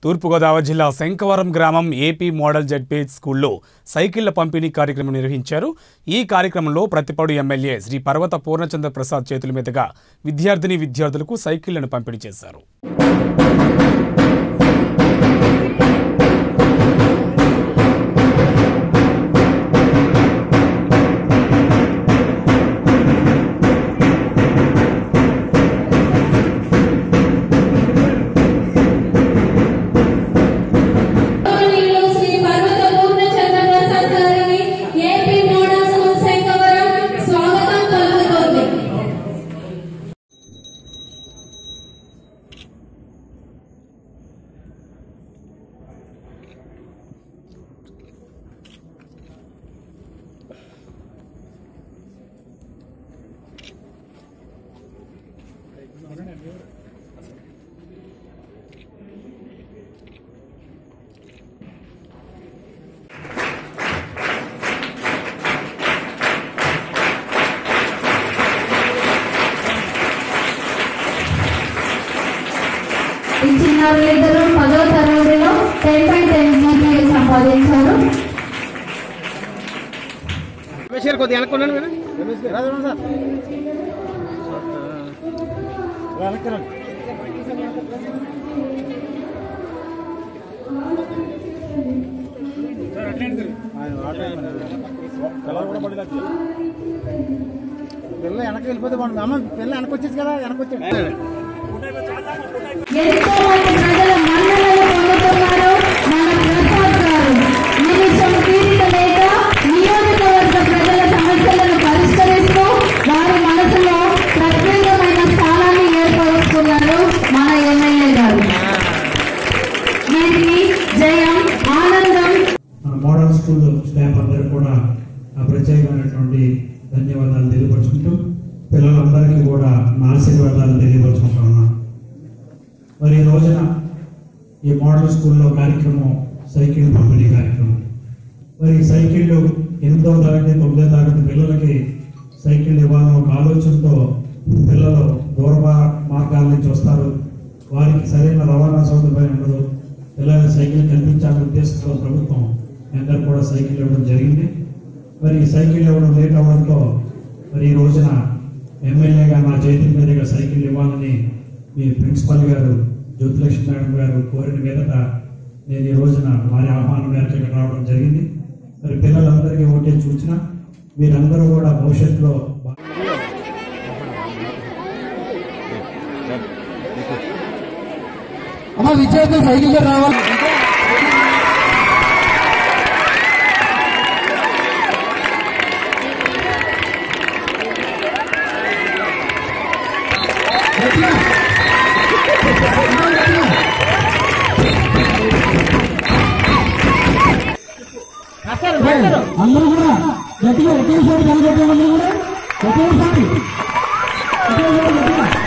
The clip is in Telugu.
తూర్పుగోదావరి జిల్లా శంకవరం గ్రామం ఏపీ మోడల్ జడ్పీహెచ్ స్కూల్లో సైకిళ్ల పంపిణీ కార్యక్రమం నిర్వహించారు ఈ కార్యక్రమంలో ప్రతిపాడు ఎమ్మెల్యే శ్రీ పర్వత పూర్ణచంద్ర ప్రసాద్ చేతుల మీదుగా విద్యార్థిని విద్యార్థులకు సైకిళ్లను పంపిణీ చేశారు గౌరవనీయులు శ్రీ పర్వత పూర్ణచంద్ర ప్రసాద్ గారికి ఏపీ మోడల్ స్కూల్ శంకవరం స్వాగతం పలుకుతోంది ఈ చిన్నారులిద్దరూ పదో తరగతిలో టెన్ పాయింట్ టెన్ జీపీఏ సంపాదించారు రమేష్ గారు కొద్దిగా వెనక్కున్నాను మీరు రాజు సార్ వెనక్కరండి పిల్ల వెనక్కి వెళ్ళిపోతే బాగుంటుంది అమ్మ పిల్ల వెనక్కి వచ్చేసి కదా వెనక్కి వచ్చాడు ఎంతో మంది ప్రజల మన్ననలు పొందుతున్నారు మన ప్రసాద్ గారు నిమిషం తీరిక లేక నియోజకవర్గ ప్రజల సమస్యలను పరిష్కరిస్తూ వారి మనసులో ప్రత్యేకమైన స్థానాన్ని ఏర్పరుచుకున్నారు మన ఎమ్మెల్యే గారు వీరికి జయం ఆనందం మన మోడల్ స్కూల్ స్టాఫ్ అందరూ కూడా ఆ ప్రత్యేకమైనటువంటి ధన్యవాదాలు తెలియపరుచుకుంటూ పిల్లలందరికీ కూడా నా ఆశీర్వాదాలు తెలియపరుచుకుంటా ఉన్నా మరి ఈ రోజున ఈ మోడల్ స్కూల్లో కార్యక్రమం సైకిల్ పంపిణీ కార్యక్రమం మరి ఈ సైకిళ్ళు ఎనిమిదవ తరగతి తొమ్మిదవ తరగతి పిల్లలకి సైకిల్ ఇవ్వాలని ఒక ఆలోచనతో పిల్లలు దూర మా- మార్గాల నుంచి వస్తారు వారికి సరైన రవాణా సౌకర్యం ఉండదు పిల్లలకు సైకిల్ కల్పించాలనే ఉద్దేశంతో ప్రభుత్వం మీ అందరూ కూడా సైకిల్ ఇవ్వడం జరిగింది మరి ఈ సైకిల్ ఇవ్వడం లేట్ అవ్వడంతో మరి ఈ రోజున ఎమ్మెల్యేగా నా చేతుల మీదుగా సైకిల్ ఇవ్వాలని మీ ప్రిన్సిపల్ గారు జ్యోతిలక్ష్మి మేడం గారు కోరిన మీదట నేను ఈ రోజున వారి ఆహ్వానం మేరకు ఇక్కడ రావడం జరిగింది మరి పిల్లలందరికీ ఓటే సూచన మీరందరూ కూడా భవిష్యత్తులో బా- అమ్మ విద్యార్థులు సైకిల్ మీద రావాలి అందరూ కూడా గట్టిగా ఒకేసారి కలగట్టే అందరూ కూడా ఒకేసారి ఒకేసారి గట్టిగా